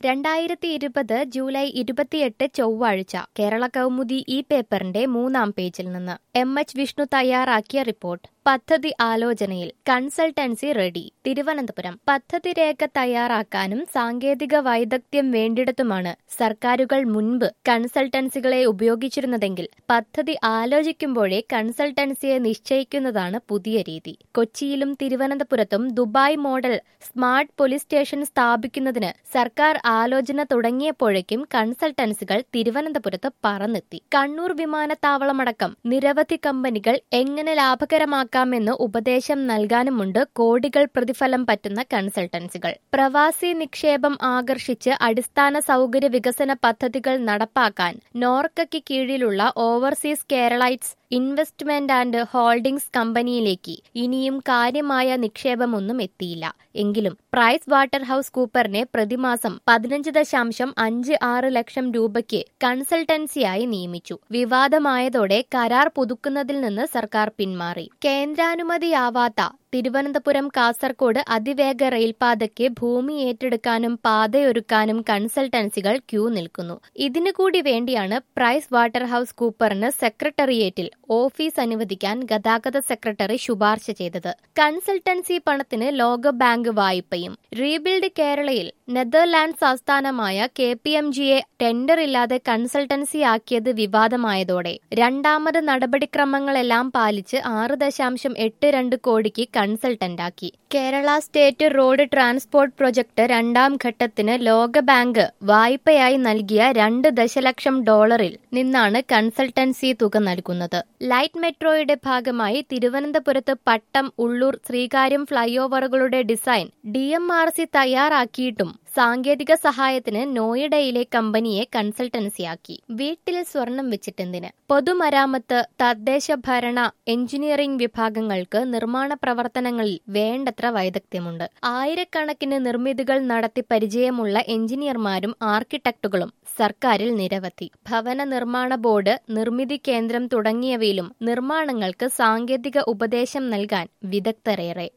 രണ്ടായിരത്തി ഇരുപത് ജൂലൈ ഇരുപത്തിയെട്ട് ചൊവ്വാഴ്ച കേരള കൗമുദി ഈ പേപ്പറിന്റെ മൂന്നാം പേജിൽ നിന്ന് എം എച്ച് വിഷ്ണു തയ്യാറാക്കിയ റിപ്പോർട്ട് പദ്ധതി ആലോചനയിൽ കൺസൾട്ടൻസി റെഡി തിരുവനന്തപുരം പദ്ധതി രേഖ തയ്യാറാക്കാനും സാങ്കേതിക വൈദഗ്ധ്യം വേണ്ടിടത്തുമാണ് സർക്കാരുകൾ മുൻപ് കൺസൾട്ടൻസികളെ ഉപയോഗിച്ചിരുന്നതെങ്കിൽ പദ്ധതി ആലോചിക്കുമ്പോഴേ കൺസൾട്ടൻസിയെ നിശ്ചയിക്കുന്നതാണ് പുതിയ രീതി കൊച്ചിയിലും തിരുവനന്തപുരത്തും Dubai model smart police station സ്ഥാപിക്കുന്നതിന് സർക്കാർ ആലോചന തുടങ്ങിയപ്പോഴേക്കും കൺസൾട്ടൻസികൾ തിരുവനന്തപുരത്ത് പറന്നെത്തി കണ്ണൂർ വിമാനത്താവളമടക്കം നിരവധി കമ്പനികൾ എങ്ങനെ ലാഭകരമാക്കാമെന്ന് ഉപദേശം നൽകാനുമുണ്ട് കോടികൾ പ്രതിഫലം പറ്റുന്ന കൺസൾട്ടൻസികൾ പ്രവാസി നിക്ഷേപം ആകർഷിച്ച് അടിസ്ഥാന സൗകര്യ വികസന പദ്ധതികൾ നടപ്പാക്കാൻ നോർക്കയ്ക്ക് കീഴിലുള്ള overseas Keralites investment and holdings കമ്പനിയിലേക്ക് ഇനിയും കാര്യമായ നിക്ഷേപമൊന്നും എത്തിയില്ല എങ്കിലും പ്രൈസ് വാട്ടർ ഹൌസ് കൂപ്പറിനെ പ്രതിമാസം പതിനഞ്ച് ദശാംശം അഞ്ച് ആറ് ലക്ഷം രൂപയ്ക്ക് കൺസൾട്ടൻസിയായി നിയമിച്ചു വിവാദമായതോടെ കരാർ പുതുക്കുന്നതിൽ നിന്ന് സർക്കാർ പിന്മാറി കേന്ദ്രാനുമതിയാവാത്ത തിരുവനന്തപുരം കാസർകോട് അതിവേഗ റെയിൽപാതയ്ക്ക് ഭൂമി ഏറ്റെടുക്കാനും പാതയൊരുക്കാനും കൺസൾട്ടൻസികൾ ക്യൂ നിൽക്കുന്നു ഇതിനു കൂടി വേണ്ടിയാണ് പ്രൈസ് വാട്ടർ ഹൌസ് കൂപ്പറിന് സെക്രട്ടേറിയറ്റിൽ ഓഫീസ് അനുവദിക്കാൻ ഗതാഗത സെക്രട്ടറി ശുപാർശ ചെയ്തത് കൺസൾട്ടൻസി പണത്തിന് ലോകബാങ്ക് വായ്പയും റീബിൽഡ് കേരളയിൽ നെതർലാൻഡ്സ് ആസ്ഥാനമായ കെ പി എം ജിയെ ടെൻഡർ ഇല്ലാതെ കൺസൾട്ടൻസി ആക്കിയത് വിവാദമായതോടെ രണ്ടാമത് നടപടിക്രമങ്ങളെല്ലാം പാലിച്ച് ആറ് ദശാംശം എട്ട് രണ്ട് കോടിക്ക് കൺസൾട്ടന്റാക്കി Kerala state road transport project രണ്ടാം ഘട്ടത്തിന് ലോകബാങ്ക് വായ്പയായി നൽകിയ രണ്ട് ദശലക്ഷം ഡോളറിൽ നിന്നാണ് കൺസൾട്ടൻസി തുക നൽകുന്നത് ലൈറ്റ് മെട്രോയുടെ ഭാഗമായി തിരുവനന്തപുരത്ത് പട്ടം ഉള്ളൂർ ശ്രീകാര്യം ഫ്ലൈഓവറുകളുടെ design D M R C തയ്യാറാക്കിയിട്ടും സാങ്കേതിക സഹായത്തിന് നോയിഡയിലെ കമ്പനിയെ കൺസൾട്ടൻസിയാക്കി വീട്ടിൽ സ്വർണം വെച്ചിട്ടെന്തിന് പൊതുമരാമത്ത് തദ്ദേശ ഭരണ എഞ്ചിനീയറിംഗ് വിഭാഗങ്ങൾക്ക് നിർമ്മാണ പ്രവർത്തനങ്ങളിൽ വേണ്ടത്ര വൈദഗ്ധ്യമുണ്ട് ആയിരക്കണക്കിന് നിർമ്മിതികൾ നടത്തി പരിചയമുള്ള എഞ്ചിനീയർമാരും ആർക്കിടെക്റ്റുകളും സർക്കാരിൽ നിരവധി ഭവന നിർമ്മാണ ബോർഡ് നിർമ്മിതി കേന്ദ്രം തുടങ്ങിയവയിലും നിർമ്മാണങ്ങൾക്ക് സാങ്കേതിക ഉപദേശം നൽകാൻ വിദഗ്ധരേറെ